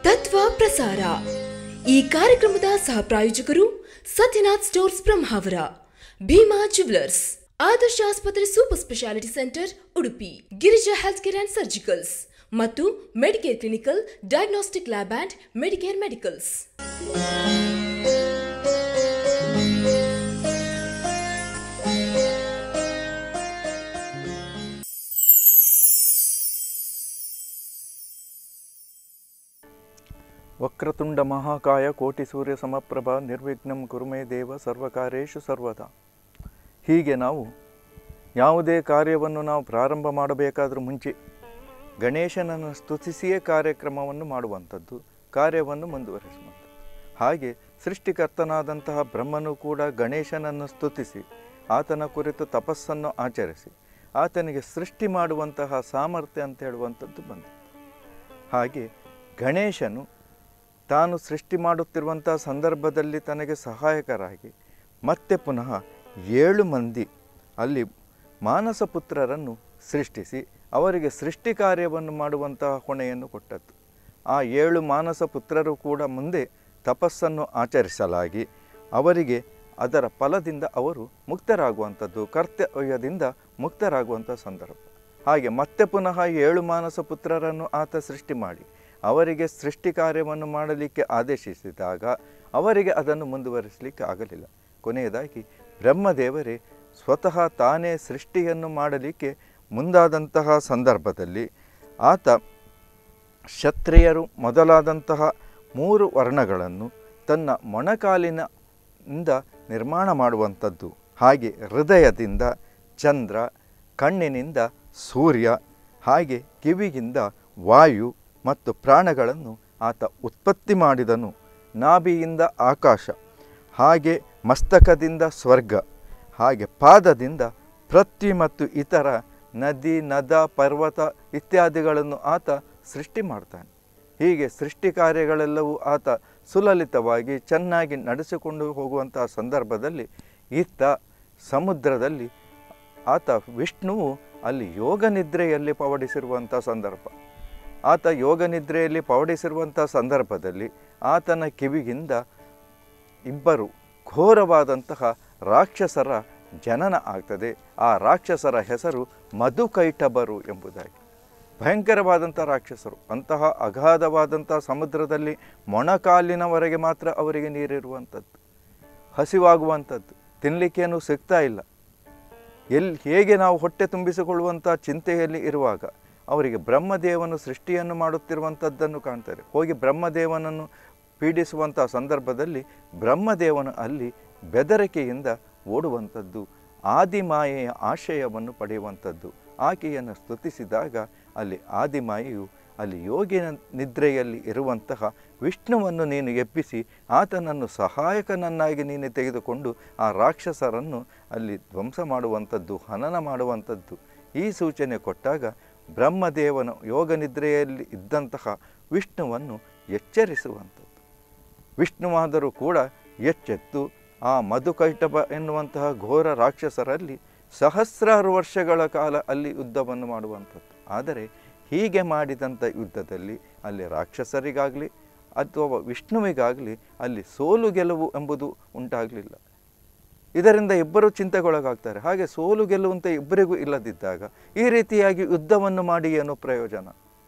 ತತ್ವ ಪ್ರಸಾರ ಈ ಕಾರ್ಯಕ್ರಮದ ಸಹ ಪ್ರಾಯೋಜಕರು ಸತ್ಯನಾಥ್ ಸ್ಟೋರ್ಸ್ ಬ್ರಹ್ಮಾವರ ಭೀಮಾ ಜುವೆಲರ್ಸ್ ಆದರ್ಶ ಆಸ್ಪತ್ರೆ super speciality centre Udupi Girija health care and surgicals ಮತ್ತು Medicare clinical diagnostic lab and Medicare medicals ವಕ್ರತುಂಡ ಮಹಾಕಾಯ ಕೋಟಿ ಸೂರ್ಯ ಸಮಪ್ರಭಾ ನಿರ್ವಿಘ್ನಂ ಕುರುಮೇ ದೇವ ಸರ್ವಕಾರ್ಯೇಷು ಸರ್ವದಾ ಹೀಗೆ ನಾವು ಯಾವುದೇ ಕಾರ್ಯವನ್ನು ನಾವು ಪ್ರಾರಂಭ ಮಾಡಬೇಕಾದ್ರೂ ಮುಂಚೆ ಗಣೇಶನನ್ನು ಸ್ತುತಿಸಿಯೇ ಕಾರ್ಯಕ್ರಮವನ್ನು ಮಾಡುವಂಥದ್ದು ಕಾರ್ಯವನ್ನು ಮುಂದುವರಿಸುವಂಥದ್ದು ಹಾಗೆ ಸೃಷ್ಟಿಕರ್ತನಾದಂತಹ ಬ್ರಹ್ಮನು ಕೂಡ ಗಣೇಶನನ್ನು ಸ್ತುತಿಸಿ ಆತನ ಕುರಿತು ತಪಸ್ಸನ್ನು ಆಚರಿಸಿ ಆತನಿಗೆ ಸೃಷ್ಟಿ ಮಾಡುವಂತಹ ಸಾಮರ್ಥ್ಯ ಅಂತ ಹೇಳುವಂಥದ್ದು ಬಂದಿತ್ತು ಹಾಗೆ ಗಣೇಶನು ತಾನು ಸೃಷ್ಟಿ ಮಾಡುತ್ತಿರುವಂಥ ಸಂದರ್ಭದಲ್ಲಿ ತನಗೆ ಸಹಾಯಕರಾಗಿ ಮತ್ತೆ ಪುನಃ ಏಳು ಮಂದಿ ಅಲ್ಲಿ ಮಾನಸ ಪುತ್ರರನ್ನು ಸೃಷ್ಟಿಸಿ ಅವರಿಗೆ ಸೃಷ್ಟಿ ಕಾರ್ಯವನ್ನು ಮಾಡುವಂತಹ ಹೊಣೆಯನ್ನು ಕೊಟ್ಟದ್ದು ಆ ಏಳು ಮಾನಸ ಪುತ್ರರು ಕೂಡ ಮುಂದೆ ತಪಸ್ಸನ್ನು ಆಚರಿಸಲಾಗಿ ಅವರಿಗೆ ಅದರ ಫಲದಿಂದ ಅವರು ಮುಕ್ತರಾಗುವಂಥದ್ದು ಕರ್ತವ್ಯದಿಂದ ಮುಕ್ತರಾಗುವಂಥ ಸಂದರ್ಭ ಹಾಗೆ ಮತ್ತೆ ಪುನಃ ಏಳು ಮಾನಸ ಪುತ್ರರನ್ನು ಆತ ಸೃಷ್ಟಿ ಮಾಡಿ ಅವರಿಗೆ ಸೃಷ್ಟಿ ಕಾರ್ಯವನ್ನು ಮಾಡಲಿಕ್ಕೆ ಆದೇಶಿಸಿದಾಗ ಅವರಿಗೆ ಅದನ್ನು ಮುಂದುವರಿಸಲಿಕ್ಕೆ ಆಗಲಿಲ್ಲ ಕೊನೆಯದಾಗಿ ಬ್ರಹ್ಮದೇವರೇ ಸ್ವತಃ ತಾನೇ ಸೃಷ್ಟಿಯನ್ನು ಮಾಡಲಿಕ್ಕೆ ಮುಂದಾದಂತಹ ಸಂದರ್ಭದಲ್ಲಿ ಆತ ಕ್ಷತ್ರಿಯರು ಮೊದಲಾದಂತಹ ಮೂರು ವರ್ಣಗಳನ್ನು ತನ್ನ ಮೊಣಕಾಲಿನ ಇಂದ ನಿರ್ಮಾಣ ಮಾಡುವಂಥದ್ದು ಹಾಗೆ ಹೃದಯದಿಂದ ಚಂದ್ರ ಕಣ್ಣಿನಿಂದ ಸೂರ್ಯ ಹಾಗೆ ಕಿವಿಗಿಂದ ವಾಯು ಮತ್ತು ಪ್ರಾಣಗಳನ್ನು ಆತ ಉತ್ಪತ್ತಿ ಮಾಡಿದನು ನಾಭಿಯಿಂದ ಆಕಾಶ ಹಾಗೆ ಮಸ್ತಕದಿಂದ ಸ್ವರ್ಗ ಹಾಗೆ ಪಾದದಿಂದ ಪೃಥ್ವಿ ಮತ್ತು ಇತರ ನದಿ ನದ ಪರ್ವತ ಇತ್ಯಾದಿಗಳನ್ನು ಆತ ಸೃಷ್ಟಿ ಮಾಡ್ತಾನೆ ಹೀಗೆ ಸೃಷ್ಟಿ ಕಾರ್ಯಗಳೆಲ್ಲವೂ ಆತ ಸುಲಲಿತವಾಗಿ ಚೆನ್ನಾಗಿ ನಡೆಸಿಕೊಂಡು ಹೋಗುವಂತಹ ಸಂದರ್ಭದಲ್ಲಿ ಇತ್ತ ಸಮುದ್ರದಲ್ಲಿ ಆತ ವಿಷ್ಣುವು ಅಲ್ಲಿ ಯೋಗ ನಿದ್ರೆಯಲ್ಲಿ ಪವಡಿಸಿರುವಂಥ ಸಂದರ್ಭ ಆತ ಯೋಗ ನಿದ್ರೆಯಲ್ಲಿ ಪವಡಿಸಿರುವಂಥ ಸಂದರ್ಭದಲ್ಲಿ ಆತನ ಕಿವಿಗಿಂದ ಇಬ್ಬರು ಘೋರವಾದಂತಹ ರಾಕ್ಷಸರ ಜನನ ಆಗ್ತದೆ ಆ ರಾಕ್ಷಸರ ಹೆಸರು ಮಧುಕೈಟಬರು ಎಂಬುದಾಗಿ ಭಯಂಕರವಾದಂಥ ರಾಕ್ಷಸರು ಅಂತಹ ಅಗಾಧವಾದಂಥ ಸಮುದ್ರದಲ್ಲಿ ಮೊಣಕಾಲಿನವರೆಗೆ ಮಾತ್ರ ಅವರಿಗೆ ನೀರಿರುವಂಥದ್ದು ಹಸಿವಾಗುವಂಥದ್ದು ತಿನ್ನಲಿಕ್ಕೇನು ಸಿಗ್ತಾ ಇಲ್ಲ ಎಲ್ಲಿ ಹೇಗೆ ನಾವು ಹೊಟ್ಟೆ ತುಂಬಿಸಿಕೊಳ್ಳುವಂಥ ಚಿಂತೆಯಲ್ಲಿ ಇರುವಾಗ ಅವರಿಗೆ ಬ್ರಹ್ಮದೇವನು ಸೃಷ್ಟಿಯನ್ನು ಮಾಡುತ್ತಿರುವಂಥದ್ದನ್ನು ಕಾಣ್ತಾರೆ ಹೋಗಿ ಬ್ರಹ್ಮದೇವನನ್ನು ಪೀಡಿಸುವಂಥ ಸಂದರ್ಭದಲ್ಲಿ ಬ್ರಹ್ಮದೇವನು ಅಲ್ಲಿ ಬೆದರಿಕೆಯಿಂದ ಓಡುವಂಥದ್ದು ಆದಿಮಾಯೆಯ ಆಶಯವನ್ನು ಪಡೆಯುವಂಥದ್ದು ಆಕೆಯನ್ನು ಸ್ತುತಿಸಿದಾಗ ಅಲ್ಲಿ ಆದಿಮಾಯೆಯು ಅಲ್ಲಿ ಯೋಗಿನ ನಿದ್ರೆಯಲ್ಲಿ ಇರುವಂತಹ ವಿಷ್ಣುವನ್ನು ನೀನು ಎಬ್ಬಿಸಿ ಆತನನ್ನು ಸಹಾಯಕನನ್ನಾಗಿ ನೀನು ತೆಗೆದುಕೊಂಡು ಆ ರಾಕ್ಷಸರನ್ನು ಅಲ್ಲಿ ಧ್ವಂಸ ಮಾಡುವಂಥದ್ದು ಹನನ ಮಾಡುವಂಥದ್ದು ಈ ಸೂಚನೆ ಕೊಟ್ಟಾಗ ಬ್ರಹ್ಮದೇವನ ಯೋಗ ನಿದ್ರೆಯಲ್ಲಿ ಇದ್ದಂತಹ ವಿಷ್ಣುವನ್ನು ಎಚ್ಚರಿಸುವಂಥದ್ದು ವಿಷ್ಣುವಾದರೂ ಕೂಡ ಎಚ್ಚೆತ್ತು ಆ ಮಧುಕೈಟಭ ಎನ್ನುವಂತಹ ಘೋರ ರಾಕ್ಷಸರಲ್ಲಿ ಸಹಸ್ರಾರು ವರ್ಷಗಳ ಕಾಲ ಅಲ್ಲಿ ಯುದ್ಧವನ್ನು ಮಾಡುವಂಥದ್ದು ಆದರೆ ಹೀಗೆ ಮಾಡಿದಂಥ ಯುದ್ಧದಲ್ಲಿ ಅಲ್ಲಿ ರಾಕ್ಷಸರಿಗಾಗಲಿ ಅಥವಾ ವಿಷ್ಣುವಿಗಾಗಲಿ ಅಲ್ಲಿ ಸೋಲು ಗೆಲುವು ಎಂಬುದು ಉಂಟಾಗಲಿಲ್ಲ ಇದರಿಂದ ಇಬ್ಬರು ಚಿಂತೆಗೊಳಗಾಗ್ತಾರೆ ಹಾಗೆ ಸೋಲು ಗೆಲ್ಲುವಂತೆ ಇಬ್ಬರಿಗೂ ಇಲ್ಲದಿದ್ದಾಗ ಈ ರೀತಿಯಾಗಿ ಯುದ್ಧವನ್ನು ಮಾಡಿ ಏನೋ ಪ್ರಯೋಜನ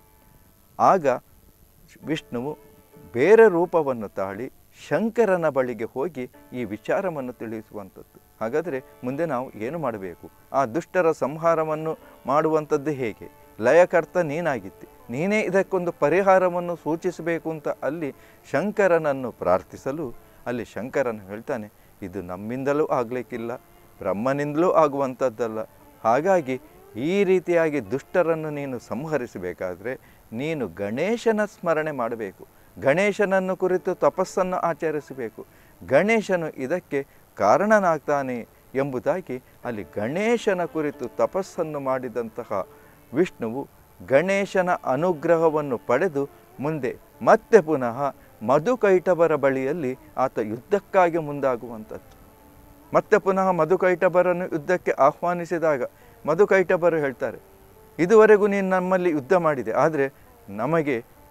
ಆಗ ವಿಷ್ಣುವು ಬೇರೆ ರೂಪವನ್ನು ತಾಳಿ ಶಂಕರನ ಬಳಿಗೆ ಹೋಗಿ ಈ ವಿಚಾರವನ್ನು ತಿಳಿಸುವಂಥದ್ದು ಹಾಗಾದರೆ ಮುಂದೆ ನಾವು ಏನು ಮಾಡಬೇಕು ಆ ದುಷ್ಟರ ಸಂಹಾರವನ್ನು ಮಾಡುವಂಥದ್ದು ಹೇಗೆ ಲಯಕರ್ತ ನೀನಾಗಿದ್ದೆ ನೀನೇ ಇದಕ್ಕೊಂದು ಪರಿಹಾರವನ್ನು ಸೂಚಿಸಬೇಕು ಅಂತ ಅಲ್ಲಿ ಶಂಕರನನ್ನು ಪ್ರಾರ್ಥಿಸಲು ಅಲ್ಲಿ ಶಂಕರನು ಹೇಳ್ತಾನೆ ಇದು ನಮ್ಮಿಂದಲೂ ಆಗಲಿಕ್ಕಿಲ್ಲ ಬ್ರಹ್ಮನಿಂದಲೂ ಆಗುವಂಥದ್ದಲ್ಲ ಹಾಗಾಗಿ ಈ ರೀತಿಯಾಗಿ ದುಷ್ಟರನ್ನು ನೀನು ಸಂಹರಿಸಬೇಕಾದ್ರೆ ನೀನು ಗಣೇಶನ ಸ್ಮರಣೆ ಮಾಡಬೇಕು ಗಣೇಶನನ್ನು ಕುರಿತು ತಪಸ್ಸನ್ನು ಆಚರಿಸಬೇಕು ಗಣೇಶನು ಇದಕ್ಕೆ ಕಾರಣನಾಗ್ತಾನೆ ಎಂಬುದಾಗಿ ಅಲ್ಲಿ ಗಣೇಶನ ಕುರಿತು ತಪಸ್ಸನ್ನು ಮಾಡಿದಂತಹ ವಿಷ್ಣುವು ಗಣೇಶನ ಅನುಗ್ರಹವನ್ನು ಪಡೆದು ಮುಂದೆ ಮತ್ತೆ ಪುನಃ ಮಧುಕೈಟಬರ ಬಳಿಯಲ್ಲಿ ಆತ ಯುದ್ಧಕ್ಕಾಗಿ ಮುಂದಾಗುವಂಥದ್ದು ಮತ್ತೆ ಪುನಃ ಮಧುಕೈಟಬರನ್ನು ಯುದ್ಧಕ್ಕೆ ಆಹ್ವಾನಿಸಿದಾಗ ಮಧುಕೈಟಬರು ಹೇಳ್ತಾರೆ ಇದುವರೆಗೂ ನೀನು ನಮ್ಮಲ್ಲಿ ಯುದ್ಧ ಮಾಡಿದೆ ಆದರೆ ನಮಗೆ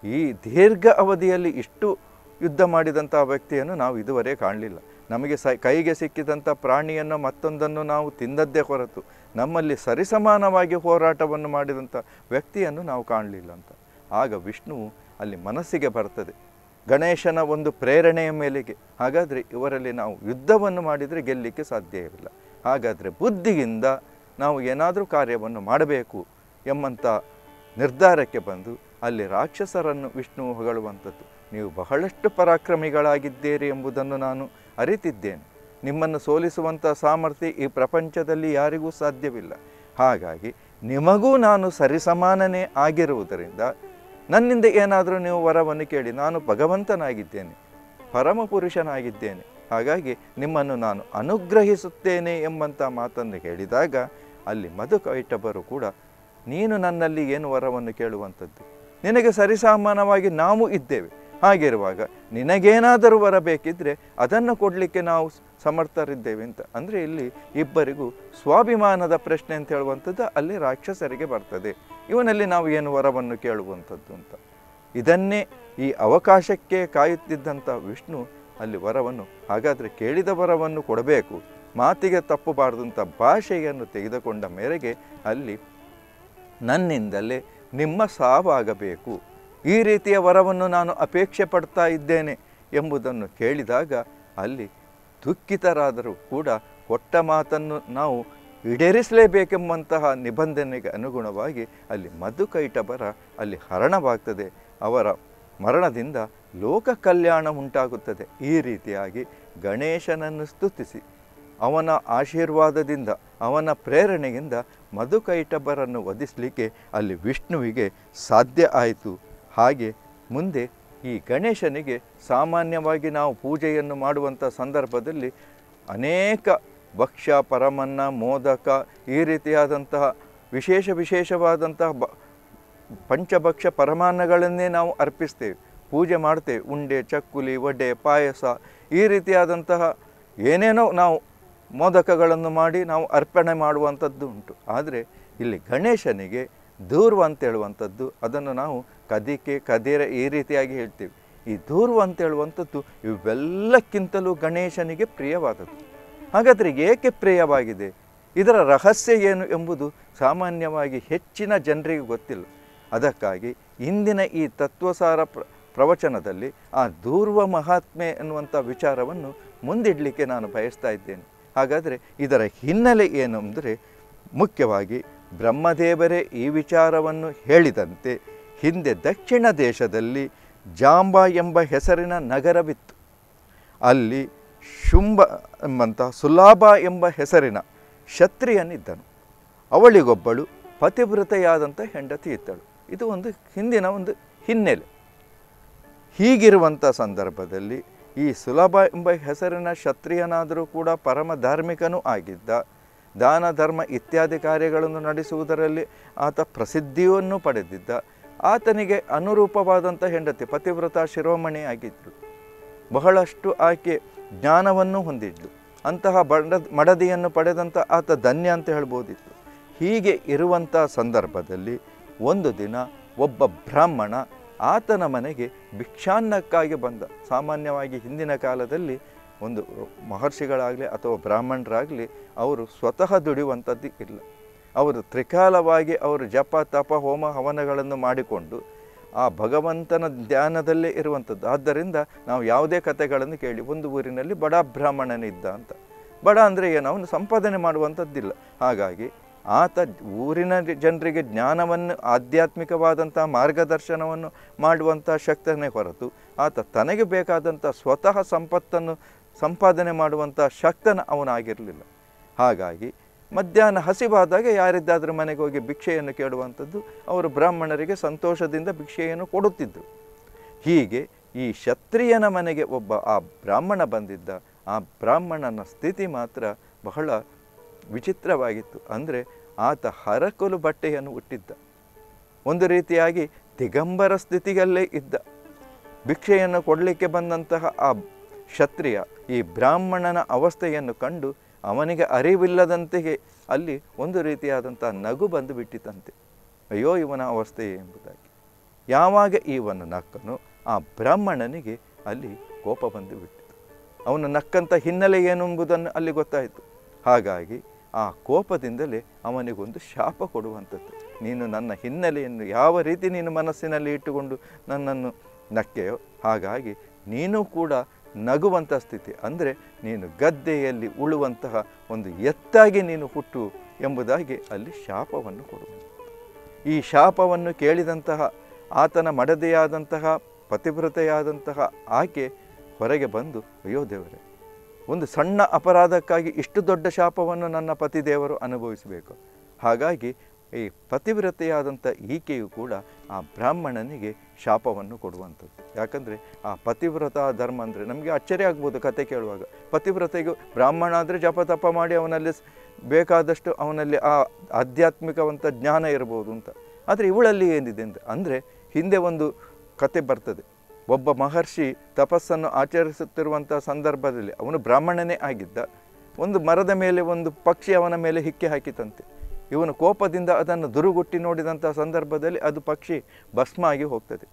ಈ ದೀರ್ಘ ಅವಧಿಯಲ್ಲಿ ಇಷ್ಟು ಯುದ್ಧ ಮಾಡಿದಂಥ ವ್ಯಕ್ತಿಯನ್ನು ನಾವು ಇದುವರೆಗೆ ಕಾಣಲಿಲ್ಲ ನಮಗೆ ಸ ಕೈಗೆ ಸಿಕ್ಕಿದಂಥ ಪ್ರಾಣಿಯನ್ನು ಮತ್ತೊಂದನ್ನು ನಾವು ತಿಂದದ್ದೇ ಹೊರತು ನಮ್ಮಲ್ಲಿ ಸರಿಸಮಾನವಾಗಿ ಹೋರಾಟವನ್ನು ಮಾಡಿದಂಥ ವ್ಯಕ್ತಿಯನ್ನು ನಾವು ಕಾಣಲಿಲ್ಲ ಅಂತ ಆಗ ವಿಷ್ಣುವು ಅಲ್ಲಿ ಮನಸ್ಸಿಗೆ ಬರ್ತದೆ ಗಣೇಶನ ಒಂದು ಪ್ರೇರಣೆಯ ಮೇಲೆಗೆ ಹಾಗಾದರೆ ಇವರಲ್ಲಿ ನಾವು ಯುದ್ಧವನ್ನು ಮಾಡಿದರೆ ಗೆಲ್ಲಲಿಕ್ಕೆ ಸಾಧ್ಯವಿಲ್ಲ ಹಾಗಾದರೆ ಬುದ್ಧಿಯಿಂದ ನಾವು ಏನಾದರೂ ಕಾರ್ಯವನ್ನು ಮಾಡಬೇಕು ಎಂಬಂಥ ನಿರ್ಧಾರಕ್ಕೆ ಬಂದು ಅಲ್ಲಿ ರಾಕ್ಷಸರನ್ನು ವಿಷ್ಣು ಹೊಗಳುವಂಥದ್ದು ನೀವು ಬಹಳಷ್ಟು ಪರಾಕ್ರಮಿಗಳಾಗಿದ್ದೀರಿ ಎಂಬುದನ್ನು ನಾನು ಅರಿತಿದ್ದೇನೆ ನಿಮ್ಮನ್ನು ಸೋಲಿಸುವಂಥ ಸಾಮರ್ಥ್ಯ ಈ ಪ್ರಪಂಚದಲ್ಲಿ ಯಾರಿಗೂ ಸಾಧ್ಯವಿಲ್ಲ ಹಾಗಾಗಿ ನಿಮಗೂ ನಾನು ಸರಿಸಮಾನನೇ ಆಗಿರುವುದರಿಂದ ನನ್ನಿಂದ ಏನಾದರೂ ನೀವು ವರವನ್ನು ಕೇಳಿ ನಾನು ಭಗವಂತನಾಗಿದ್ದೇನೆ ಪರಮಪುರುಷನಾಗಿದ್ದೇನೆ ಹಾಗಾಗಿ ನಿಮ್ಮನ್ನು ನಾನು ಅನುಗ್ರಹಿಸುತ್ತೇನೆ ಎಂಬಂಥ ಮಾತನ್ನು ಹೇಳಿದಾಗ ಅಲ್ಲಿ ಮಧುಕೈಟಭರು ಕೂಡ ನೀನು ನನ್ನಲ್ಲಿ ಏನು ವರವನ್ನು ಕೇಳುವಂಥದ್ದು ನಿನಗೆ ಸರಿಸಾಮಾನವಾಗಿ ನಾವು ಇದ್ದೇವೆ ಹಾಗಿರುವಾಗ ನಿನಗೇನಾದರೂ ವರ ಬೇಕಿದ್ದರೆ ಅದನ್ನು ಕೊಡಲಿಕ್ಕೆ ನಾವು ಸಮರ್ಥರಿದ್ದೇವೆ ಅಂತ ಅಂದರೆ ಇಲ್ಲಿ ಇಬ್ಬರಿಗೂ ಸ್ವಾಭಿಮಾನದ ಪ್ರಶ್ನೆ ಅಂತ ಹೇಳುವಂಥದ್ದು ಅಲ್ಲಿ ರಾಕ್ಷಸರಿಗೆ ಬರ್ತದೆ ಇವನಲ್ಲಿ ನಾವು ಏನು ವರವನ್ನು ಕೇಳುವಂಥದ್ದು ಅಂತ ಇದನ್ನೇ ಈ ಅವಕಾಶಕ್ಕೆ ಕಾಯುತ್ತಿದ್ದಂಥ ವಿಷ್ಣು ಅಲ್ಲಿ ವರವನ್ನು ಹಾಗಾದರೆ ಕೇಳಿದ ವರವನ್ನು ಕೊಡಬೇಕು ಮಾತಿಗೆ ತಪ್ಪಬಾರದು ಅಂತ ಭಾಷೆಯನ್ನು ತೆಗೆದುಕೊಂಡ ಮೇರೆಗೆ ಅಲ್ಲಿ ನನ್ನಿಂದಲೇ ನಿಮ್ಮ ಸಾವಾಗಬೇಕು ಈ ರೀತಿಯ ವರವನ್ನು ನಾನು ಅಪೇಕ್ಷೆ ಪಡ್ತಾ ಇದ್ದೇನೆ ಎಂಬುದನ್ನು ಕೇಳಿದಾಗ ಅಲ್ಲಿ ದುಃಖಿತರಾದರೂ ಕೂಡ ಕೊಟ್ಟ ಮಾತನ್ನು ನಾವು ಈಡೇರಿಸಲೇಬೇಕೆಂಬಂತಹ ನಿಬಂಧನೆಗೆ ಅನುಗುಣವಾಗಿ ಅಲ್ಲಿ ಮಧುಕೈಟಭರ ಅಲ್ಲಿ ಹರಣವಾಗ್ತದೆ ಅವರ ಮರಣದಿಂದ ಲೋಕ ಕಲ್ಯಾಣ ಉಂಟಾಗುತ್ತದೆ ಈ ರೀತಿಯಾಗಿ ಗಣೇಶನನ್ನು ಸ್ತುತಿಸಿ ಅವನ ಆಶೀರ್ವಾದದಿಂದ ಅವನ ಪ್ರೇರಣೆಯಿಂದ ಮಧುಕೈಟಭರನ್ನು ವಧಿಸಲಿಕ್ಕೆ ಅಲ್ಲಿ ವಿಷ್ಣುವಿಗೆ ಸಾಧ್ಯ ಆಯಿತು ಹಾಗೆ ಮುಂದೆ ಈ ಗಣೇಶನಿಗೆ ಸಾಮಾನ್ಯವಾಗಿ ನಾವು ಪೂಜೆಯನ್ನು ಮಾಡುವಂಥ ಸಂದರ್ಭದಲ್ಲಿ ಅನೇಕ ಭಕ್ಷ್ಯ ಪರಮನ್ನ ಮೋದಕ ಈ ರೀತಿಯಾದಂತಹ ವಿಶೇಷ ವಿಶೇಷವಾದಂತಹ ಬ ಪಂಚಭಕ್ಷ ಪರಮಾನ್ನಗಳನ್ನೇ ನಾವು ಅರ್ಪಿಸ್ತೇವೆ ಪೂಜೆ ಮಾಡ್ತೇವೆ ಉಂಡೆ ಚಕ್ಕುಲಿ ವಡೆ ಪಾಯಸ ಈ ರೀತಿಯಾದಂತಹ ಏನೇನೋ ನಾವು ಮೋದಕಗಳನ್ನು ಮಾಡಿ ನಾವು ಅರ್ಪಣೆ ಮಾಡುವಂಥದ್ದು ಉಂಟು ಆದರೆ ಇಲ್ಲಿ ಗಣೇಶನಿಗೆ ದೂರ್ವ ಅಂತ ಹೇಳುವಂಥದ್ದು ಅದನ್ನು ನಾವು ಕದಿಕೆ ಕದಿರೆ ಈ ರೀತಿಯಾಗಿ ಹೇಳ್ತೀವಿ ಈ ದೂರ್ವ ಅಂತ ಹೇಳುವಂಥದ್ದು ಇವೆಲ್ಲಕ್ಕಿಂತಲೂ ಗಣೇಶನಿಗೆ ಪ್ರಿಯವಾದದ್ದು ಹಾಗಾದರೆ ಏಕೆ ಪ್ರಿಯವಾಗಿದೆ ಇದರ ರಹಸ್ಯ ಏನು ಎಂಬುದು ಸಾಮಾನ್ಯವಾಗಿ ಹೆಚ್ಚಿನ ಜನರಿಗೆ ಗೊತ್ತಿಲ್ಲ ಅದಕ್ಕಾಗಿ ಇಂದಿನ ಈ ತತ್ವಸಾರ ಪ್ರ ಪ್ರವಚನದಲ್ಲಿ ಆ ದೂರ್ವ ಮಹಾತ್ಮೆ ಎನ್ನುವಂಥ ವಿಚಾರವನ್ನು ಮುಂದಿಡಲಿಕ್ಕೆ ನಾನು ಬಯಸ್ತಾ ಇದ್ದೇನೆ ಹಾಗಾದರೆ ಇದರ ಹಿನ್ನೆಲೆ ಏನು ಅಂದರೆ ಮುಖ್ಯವಾಗಿ ಬ್ರಹ್ಮದೇವರೇ ಈ ವಿಚಾರವನ್ನು ಹೇಳಿದಂತೆ ಹಿಂದೆ ದಕ್ಷಿಣ ದೇಶದಲ್ಲಿ ಜಾಂಬ ಎಂಬ ಹೆಸರಿನ ನಗರವಿತ್ತು ಅಲ್ಲಿ ಶುಂಭ ಎಂಬಂಥ ಸುಲಾಭ ಎಂಬ ಹೆಸರಿನ ಕ್ಷತ್ರಿಯನಿದ್ದನು ಅವಳಿಗೊಬ್ಬಳು ಪತಿವ್ರತೆಯಾದಂಥ ಹೆಂಡತಿ ಇದ್ದಳು ಇದು ಒಂದು ಹಿಂದಿನ ಒಂದು ಹಿನ್ನೆಲೆ ಹೀಗಿರುವಂಥ ಸಂದರ್ಭದಲ್ಲಿ ಈ ಸುಲಭ ಎಂಬ ಹೆಸರಿನ ಕ್ಷತ್ರಿಯನಾದರೂ ಕೂಡ ಪರಮ ಧಾರ್ಮಿಕನೂ ಆಗಿದ್ದ ದಾನ ಧರ್ಮ ಇತ್ಯಾದಿ ಕಾರ್ಯಗಳನ್ನು ನಡೆಸುವುದರಲ್ಲಿ ಆತ ಪ್ರಸಿದ್ಧಿಯನ್ನು ಪಡೆದಿದ್ದ ಆತನಿಗೆ ಅನುರೂಪವಾದಂಥ ಹೆಂಡತಿ ಪತಿವ್ರತ ಶಿರೋಮಣಿ ಆಗಿದ್ದರು ಬಹಳಷ್ಟು ಆಕೆ ಜ್ಞಾನವನ್ನು ಹೊಂದಿದ್ಲು ಅಂತಹ ಬಡ ಮಡದಿಯನ್ನು ಪಡೆದಂಥ ಆತ ಧನ್ಯ ಅಂತ ಹೇಳ್ಬೋದಿತ್ತು ಹೀಗೆ ಇರುವಂಥ ಸಂದರ್ಭದಲ್ಲಿ ಒಂದು ದಿನ ಒಬ್ಬ ಬ್ರಾಹ್ಮಣ ಆತನ ಮನೆಗೆ ಭಿಕ್ಷಾನ್ನಕ್ಕಾಗಿ ಬಂದ ಸಾಮಾನ್ಯವಾಗಿ ಹಿಂದಿನ ಕಾಲದಲ್ಲಿ ಒಂದು ಮಹರ್ಷಿಗಳಾಗಲಿ ಅಥವಾ ಬ್ರಾಹ್ಮಣರಾಗಲಿ ಅವರು ಸ್ವತಃ ದುಡಿಯುವಂಥದ್ದು ಇಲ್ಲ ಅವರು ತ್ರಿಕಾಲವಾಗಿ ಅವರು ಜಪ ತಪ ಹೋಮ ಹವನಗಳನ್ನು ಮಾಡಿಕೊಂಡು ಆ ಭಗವಂತನ ಧ್ಯಾನದಲ್ಲೇ ಇರುವಂಥದ್ದು ಆದ್ದರಿಂದ ನಾವು ಯಾವುದೇ ಕಥೆಗಳನ್ನು ಕೇಳಿ ಒಂದು ಊರಿನಲ್ಲಿ ಬಡ ಬ್ರಾಹ್ಮಣನಿದ್ದ ಅಂತ ಬಡ ಅಂದರೆ ಏನು ಅವನು ಸಂಪಾದನೆ ಮಾಡುವಂಥದ್ದಿಲ್ಲ ಹಾಗಾಗಿ ಆತ ಊರಿನ ಜನರಿಗೆ ಜ್ಞಾನವನ್ನು ಆಧ್ಯಾತ್ಮಿಕವಾದಂಥ ಮಾರ್ಗದರ್ಶನವನ್ನು ಮಾಡುವಂಥ ಶಕ್ತನೇ ಹೊರತು ಆತ ತನಗೆ ಬೇಕಾದಂಥ ಸ್ವತಃ ಸಂಪತ್ತನ್ನು ಸಂಪಾದನೆ ಮಾಡುವಂಥ ಶಕ್ತನ ಅವನಾಗಿರಲಿಲ್ಲ ಹಾಗಾಗಿ ಮಧ್ಯಾಹ್ನ ಹಸಿವಾದಾಗ ಯಾರಿದ್ದಾದರೂ ಮನೆಗೆ ಹೋಗಿ ಭಿಕ್ಷೆಯನ್ನು ಕೇಳುವಂಥದ್ದು ಅವರು ಬ್ರಾಹ್ಮಣರಿಗೆ ಸಂತೋಷದಿಂದ ಭಿಕ್ಷೆಯನ್ನು ಕೊಡುತ್ತಿದ್ದರು ಹೀಗೆ ಈ ಕ್ಷತ್ರಿಯನ ಮನೆಗೆ ಒಬ್ಬ ಆ ಬ್ರಾಹ್ಮಣ ಬಂದಿದ್ದ ಆ ಬ್ರಾಹ್ಮಣನ ಸ್ಥಿತಿ ಮಾತ್ರ ಬಹಳ ವಿಚಿತ್ರವಾಗಿತ್ತು ಅಂದರೆ ಆತ ಹರಕಲು ಬಟ್ಟೆಯನ್ನು ಹುಟ್ಟಿದ್ದ ಒಂದು ರೀತಿಯಾಗಿ ದಿಗಂಬರ ಸ್ಥಿತಿಯಲ್ಲೇ ಇದ್ದ ಭಿಕ್ಷೆಯನ್ನು ಕೊಡಲಿಕ್ಕೆ ಬಂದಂತಹ ಆ ಕ್ಷತ್ರಿಯ ಈ ಬ್ರಾಹ್ಮಣನ ಅವಸ್ಥೆಯನ್ನು ಕಂಡು ಅವನಿಗೆ ಅರಿವಿಲ್ಲದಂತೆಯೇ ಅಲ್ಲಿ ಒಂದು ರೀತಿಯಾದಂಥ ನಗು ಬಂದು ಬಿಟ್ಟಿತಂತೆ ಅಯ್ಯೋ ಇವನ ಅವಸ್ಥೆ ಎಂಬುದಾಗಿ ಯಾವಾಗ ಇವನು ನಕ್ಕನು ಆ ಬ್ರಾಹ್ಮಣನಿಗೆ ಅಲ್ಲಿ ಕೋಪ ಬಂದು ಬಿಟ್ಟಿತು ಅವನು ನಕ್ಕಂಥ ಹಿನ್ನೆಲೆ ಏನು ಎಂಬುದನ್ನು ಅಲ್ಲಿ ಗೊತ್ತಾಯಿತು ಹಾಗಾಗಿ ಆ ಕೋಪದಿಂದಲೇ ಅವನಿಗೊಂದು ಶಾಪ ಕೊಡುವಂಥದ್ದು ನೀನು ನನ್ನ ಹಿನ್ನೆಲೆಯನ್ನು ಯಾವ ರೀತಿ ನೀನು ಮನಸ್ಸಿನಲ್ಲಿ ಇಟ್ಟುಕೊಂಡು ನನ್ನನ್ನು ನಕ್ಕೆಯೋ ಹಾಗಾಗಿ ನೀನು ಕೂಡ ನಗುವಂಥ ಸ್ಥಿತಿ ಅಂದರೆ ನೀನು ಗದ್ದೆಯಲ್ಲಿ ಉಳುವಂತಹ ಒಂದು ಎತ್ತಾಗಿ ನೀನು ಹುಟ್ಟು ಎಂಬುದಾಗಿ ಅಲ್ಲಿ ಶಾಪವನ್ನು ಕೊಡುವಂಥದ್ದು ಈ ಶಾಪವನ್ನು ಕೇಳಿದಂತಹ ಆತನ ಮಡದೆಯಾದಂತಹ ಪತಿವ್ರತೆಯಾದಂತಹ ಆಕೆ ಹೊರಗೆ ಬಂದು ಅಯ್ಯೋ ದೇವರೇ ಒಂದು ಸಣ್ಣ ಅಪರಾಧಕ್ಕಾಗಿ ಇಷ್ಟು ದೊಡ್ಡ ಶಾಪವನ್ನು ನನ್ನ ಪತಿದೇವರು ಅನುಭವಿಸಬೇಕು ಹಾಗಾಗಿ ಈ ಪತಿವ್ರತೆಯಾದಂಥ ಈಕೆಯು ಕೂಡ ಆ ಬ್ರಾಹ್ಮಣನಿಗೆ ಶಾಪವನ್ನು ಕೊಡುವಂಥದ್ದು ಯಾಕಂದರೆ ಆ ಪತಿವ್ರತ ಧರ್ಮ ಅಂದರೆ ನಮಗೆ ಅಚ್ಚರಿ ಆಗ್ಬೋದು ಕತೆ ಕೇಳುವಾಗ ಪತಿವ್ರತೆಗೂ ಬ್ರಾಹ್ಮಣ ಅಂದರೆ ಜಪ ತಪ ಮಾಡಿ ಅವನಲ್ಲಿ ಸ್- ಬೇಕಾದಷ್ಟು ಅವನಲ್ಲಿ ಆ ಆಧ್ಯಾತ್ಮಿಕವಂಥ ಜ್ಞಾನ ಇರ್ಬೋದು ಅಂತ ಆದರೆ ಇವಳಲ್ಲಿ ಏನಿದೆ ಅಂತ ಅಂದರೆ ಹಿಂದೆ ಒಂದು ಕತೆ ಬರ್ತದೆ ಒಬ್ಬ ಮಹರ್ಷಿ ತಪಸ್ಸನ್ನು ಆಚರಿಸುತ್ತಿರುವಂಥ ಸಂದರ್ಭದಲ್ಲಿ ಅವನು ಬ್ರಾಹ್ಮಣನೇ ಆಗಿದ್ದ ಒಂದು ಮರದ ಮೇಲೆ ಒಂದು ಪಕ್ಷಿ ಅವನ ಮೇಲೆ ಹಿಕ್ಕೆ ಹಾಕಿತಂತೆ ಇವನು ಕೋಪದಿಂದ ಅದನ್ನು ದುರುಗುಟ್ಟಿ ನೋಡಿದಂಥ ಸಂದರ್ಭದಲ್ಲಿ ಅದು ಪಕ್ಷಿ ಭಸ್ಮ ಆಗಿ ಹೋಗ್ತದೆ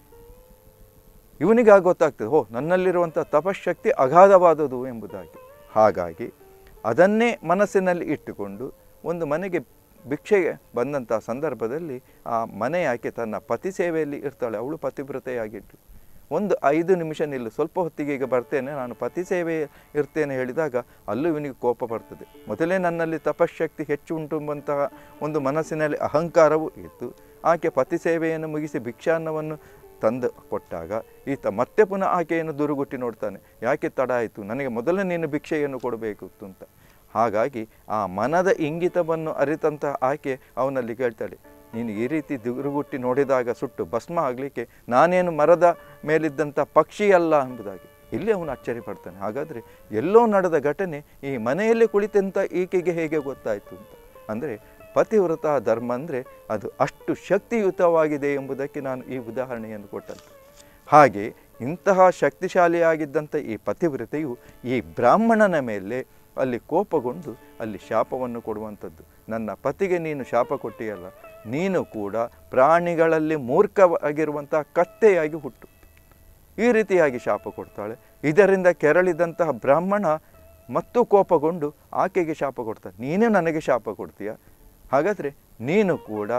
ಇವನಿಗೆ ಗೊತ್ತಾಗ್ತದೆ ಓ ನನ್ನಲ್ಲಿರುವಂಥ ತಪಶಕ್ತಿ ಅಗಾಧವಾದುದು ಎಂಬುದಾಗಿ ಹಾಗಾಗಿ ಅದನ್ನೇ ಮನಸ್ಸಿನಲ್ಲಿ ಇಟ್ಟುಕೊಂಡು ಒಂದು ಮನೆಗೆ ಭಿಕ್ಷೆಗೆ ಬಂದಂಥ ಸಂದರ್ಭದಲ್ಲಿ ಆ ಮನೆ ಆಕೆ ತನ್ನ ಪತಿ ಸೇವೆಯಲ್ಲಿ ಇರ್ತಾಳೆ ಅವಳು ಪತಿವ್ರತೆಯಾಗಿಟ್ಟು ಒಂದು ಐದು ನಿಮಿಷ ನಿಲ್ಲು ಸ್ವಲ್ಪ ಹೊತ್ತಿಗೆ ಈಗ ಬರ್ತೇನೆ ನಾನು ಪತಿ ಸೇವೆ ಇರ್ತೇನೆ ಹೇಳಿದಾಗ ಅಲ್ಲೂ ಇವನಿಗೆ ಕೋಪ ಬರ್ತದೆ ಮೊದಲೇ ನನ್ನಲ್ಲಿ ತಪಶಕ್ತಿ ಹೆಚ್ಚು ಉಂಟುಂಬಂತಹ ಒಂದು ಮನಸ್ಸಿನಲ್ಲಿ ಅಹಂಕಾರವೂ ಇತ್ತು ಆಕೆ ಪತಿ ಸೇವೆಯನ್ನು ಮುಗಿಸಿ ಭಿಕ್ಷಾನ್ನವನ್ನು ತಂದು ಕೊಟ್ಟಾಗ ಈತ ಮತ್ತೆ ಪುನಃ ಆಕೆಯನ್ನು ದುರುಗುಟ್ಟಿ ನೋಡ್ತಾನೆ ಯಾಕೆ ತಡ ಆಯಿತು ನನಗೆ ಮೊದಲೇ ನೀನು ಭಿಕ್ಷೆಯನ್ನು ಕೊಡಬೇಕಿತ್ತು ಅಂತ ಹಾಗಾಗಿ ಆ ಮನದ ಇಂಗಿತವನ್ನು ಅರಿತಂತಹ ಆಕೆ ಅವನಲ್ಲಿ ಕೇಳ್ತಾಳೆ ನೀನು ಈ ರೀತಿ ದುರುಗುಟ್ಟಿ ನೋಡಿದಾಗ ಸುಟ್ಟು ಭಸ್ಮ ಆಗಲಿಕ್ಕೆ ನಾನೇನು ಮರದ ಮೇಲಿದ್ದಂಥ ಪಕ್ಷಿ ಅಲ್ಲ ಎಂಬುದಾಗಿ ಇಲ್ಲಿ ಅವನು ಅಚ್ಚರಿ ಪಡ್ತಾನೆ ಹಾಗಾದರೆ ಎಲ್ಲೋ ನಡೆದ ಘಟನೆ ಈ ಮನೆಯಲ್ಲಿ ಕುಳಿತಂಥ ಈಕೆಗೆ ಹೇಗೆ ಗೊತ್ತಾಯಿತು ಅಂತ ಅಂದರೆ ಪತಿವ್ರತ ಧರ್ಮ ಅಂದರೆ ಅದು ಅಷ್ಟು ಶಕ್ತಿಯುತವಾಗಿದೆ ಎಂಬುದಕ್ಕೆ ನಾನು ಈ ಉದಾಹರಣೆಯನ್ನು ಕೊಟ್ಟದ್ದು ಹಾಗೆ ಇಂತಹ ಶಕ್ತಿಶಾಲಿಯಾಗಿದ್ದಂಥ ಈ ಪತಿವ್ರತೆಯು ಈ ಬ್ರಾಹ್ಮಣನ ಮೇಲೆ ಅಲ್ಲಿ ಕೋಪಗೊಂಡು ಅಲ್ಲಿ ಶಾಪವನ್ನು ಕೊಡುವಂಥದ್ದು ನನ್ನ ಪತಿಗೆ ನೀನು ಶಾಪ ಕೊಟ್ಟಿಯಲ್ಲ ನೀನು ಕೂಡ ಪ್ರಾಣಿಗಳಲ್ಲಿ ಮೂರ್ಖವಾಗಿರುವಂಥ ಕತ್ತೆಯಾಗಿ ಹುಟ್ಟು ಈ ರೀತಿಯಾಗಿ ಶಾಪ ಕೊಡ್ತಾಳೆ ಇದರಿಂದ ಕೆರಳಿದಂತಹ ಬ್ರಾಹ್ಮಣ ಮತ್ತು ಕೋಪಗೊಂಡು ಆಕೆಗೆ ಶಾಪ ಕೊಡ್ತಾನೆ ನೀನೇ ನನಗೆ ಶಾಪ ಕೊಡ್ತೀಯ ಹಾಗಾದರೆ ನೀನು ಕೂಡ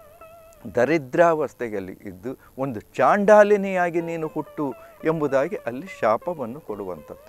ದರಿದ್ರಾವಸ್ಥೆಯಲ್ಲಿ ಇದ್ದು ಒಂದು ಚಾಂಡಾಲಿನಿಯಾಗಿ ನೀನು ಹುಟ್ಟು ಎಂಬುದಾಗಿ ಅಲ್ಲಿ ಶಾಪವನ್ನು ಕೊಡುವಂಥದ್ದು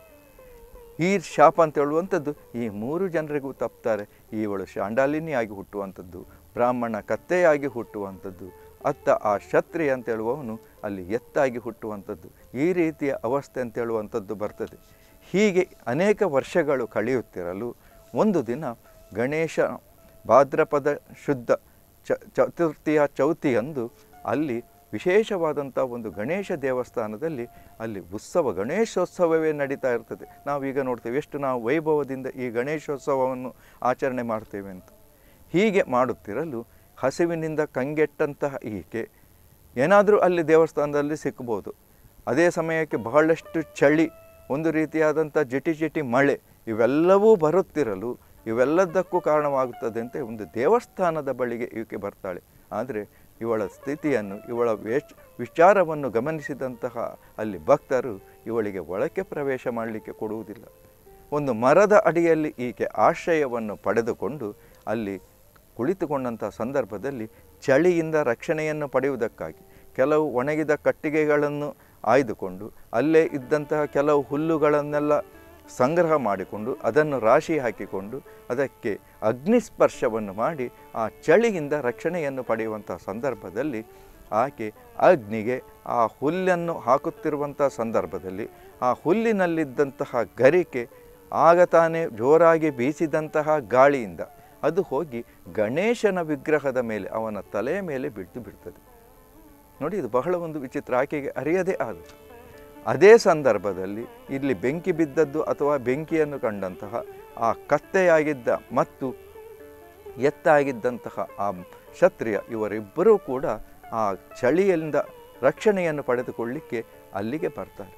ಈ ಶಾಪ ಅಂತ ಹೇಳುವಂಥದ್ದು ಈ ಮೂರು ಜನರಿಗೂ ತಪ್ತಾರೆ ಇವಳು ಶಾಂಡಾಲಿನಿಯಾಗಿ ಹುಟ್ಟುವಂಥದ್ದು ಬ್ರಾಹ್ಮಣ ಕತ್ತೆಯಾಗಿ ಹುಟ್ಟುವಂಥದ್ದು ಅತ್ತ ಆ ಕ್ಷತ್ರಿ ಅಂತ ಹೇಳುವವನು ಅಲ್ಲಿ ಎತ್ತಾಗಿ ಹುಟ್ಟುವಂಥದ್ದು ಈ ರೀತಿಯ ಅವಸ್ಥೆ ಅಂತ ಹೇಳುವಂಥದ್ದು ಬರ್ತದೆ ಹೀಗೆ ಅನೇಕ ವರ್ಷಗಳು ಕಳೆಯುತ್ತಿರಲು ಒಂದು ದಿನ ಗಣೇಶ ಭಾದ್ರಪದ ಶುದ್ಧ ಚ ಚತುರ್ಥಿಯ ಚೌತಿಯಂದು ಅಲ್ಲಿ ವಿಶೇಷವಾದಂಥ ಒಂದು ಗಣೇಶ ದೇವಸ್ಥಾನದಲ್ಲಿ ಅಲ್ಲಿ ಉತ್ಸವ ಗಣೇಶೋತ್ಸವವೇ ನಡೀತಾ ಇರ್ತದೆ ನಾವೀಗ ನೋಡ್ತೇವೆ ಎಷ್ಟು ನಾವು ವೈಭವದಿಂದ ಈ ಗಣೇಶೋತ್ಸವವನ್ನು ಆಚರಣೆ ಮಾಡ್ತೇವೆ ಅಂತ ಹೀಗೆ ಮಾಡುತ್ತಿರಲು ಹಸಿವಿನಿಂದ ಕಂಗೆಟ್ಟಂತಹ ಈಕೆ ಏನಾದರೂ ಅಲ್ಲಿ ದೇವಸ್ಥಾನದಲ್ಲಿ ಸಿಕ್ಬೋದು ಅದೇ ಸಮಯಕ್ಕೆ ಬಹಳಷ್ಟು ಚಳಿ ಒಂದು ರೀತಿಯಾದಂಥ ಜಿಟಿ ಜಿಟಿ ಮಳೆ ಇವೆಲ್ಲವೂ ಬರುತ್ತಿರಲು ಇವೆಲ್ಲದಕ್ಕೂ ಕಾರಣವಾಗುತ್ತದೆ ಅಂತ ಒಂದು ದೇವಸ್ಥಾನದ ಬಳಿಗೆ ಈಕೆ ಬರ್ತಾಳೆ ಆದರೆ ಇವಳ ಸ್ಥಿತಿಯನ್ನು ಇವಳ ವೇಷ ವಿಚಾರವನ್ನು ಗಮನಿಸಿದಂತಹ ಅಲ್ಲಿ ಭಕ್ತರು ಇವಳಿಗೆ ಒಳಕ್ಕೆ ಪ್ರವೇಶ ಮಾಡಲಿಕ್ಕೆ ಕೊಡುವುದಿಲ್ಲ ಒಂದು ಮರದ ಅಡಿಯಲ್ಲಿ ಈಕೆ ಆಶ್ರಯವನ್ನು ಪಡೆದುಕೊಂಡು ಅಲ್ಲಿ ಕುಳಿತುಕೊಂಡಂಥ ಸಂದರ್ಭದಲ್ಲಿ ಚಳಿಯಿಂದ ರಕ್ಷಣೆಯನ್ನು ಪಡೆಯುವುದಕ್ಕಾಗಿ ಕೆಲವು ಒಣಗಿದ ಕಟ್ಟಿಗೆಗಳನ್ನು ಆಯ್ದುಕೊಂಡು ಅಲ್ಲೇ ಇದ್ದಂತಹ ಕೆಲವು ಹುಲ್ಲುಗಳನ್ನೆಲ್ಲ ಸಂಗ್ರಹ ಮಾಡಿಕೊಂಡು ಅದನ್ನು ರಾಶಿ ಹಾಕಿಕೊಂಡು ಅದಕ್ಕೆ ಅಗ್ನಿಸ್ಪರ್ಶವನ್ನು ಮಾಡಿ ಆ ಚಳಿಯಿಂದ ರಕ್ಷಣೆಯನ್ನು ಪಡೆಯುವಂಥ ಸಂದರ್ಭದಲ್ಲಿ ಆಕೆ ಅಗ್ನಿಗೆ ಆ ಹುಲ್ಲನ್ನು ಹಾಕುತ್ತಿರುವಂಥ ಸಂದರ್ಭದಲ್ಲಿ ಆ ಹುಲ್ಲಿನಲ್ಲಿದ್ದಂತಹ ಗರಿಕೆ ಆಗ ತಾನೇ ಜೋರಾಗಿ ಬೀಸಿದಂತಹ ಗಾಳಿಯಿಂದ ಅದು ಹೋಗಿ ಗಣೇಶನ ವಿಗ್ರಹದ ಮೇಲೆ ಅವನ ತಲೆಯ ಮೇಲೆ ಬಿಟ್ಟು ಬಿಡ್ತದೆ ನೋಡಿ ಇದು ಬಹಳ ಒಂದು ವಿಚಿತ್ರ ಆಕೆಗೆ ಅರಿಯದೇ ಆದದ್ದು ಅದೇ ಸಂದರ್ಭದಲ್ಲಿ ಇಲ್ಲಿ ಬೆಂಕಿ ಬಿದ್ದದ್ದು ಅಥವಾ ಬೆಂಕಿಯನ್ನು ಕಂಡಂತಹ ಆ ಕತ್ತೆಯಾಗಿದ್ದ ಮತ್ತು ಎತ್ತಾಗಿದ್ದಂತಹ ಆ ಕ್ಷತ್ರಿಯ ಇವರಿಬ್ಬರೂ ಕೂಡ ಆ ಚಳಿಯಿಂದ ರಕ್ಷಣೆಯನ್ನು ಪಡೆದುಕೊಳ್ಳಿಕ್ಕೆ ಅಲ್ಲಿಗೆ ಬರ್ತಾರೆ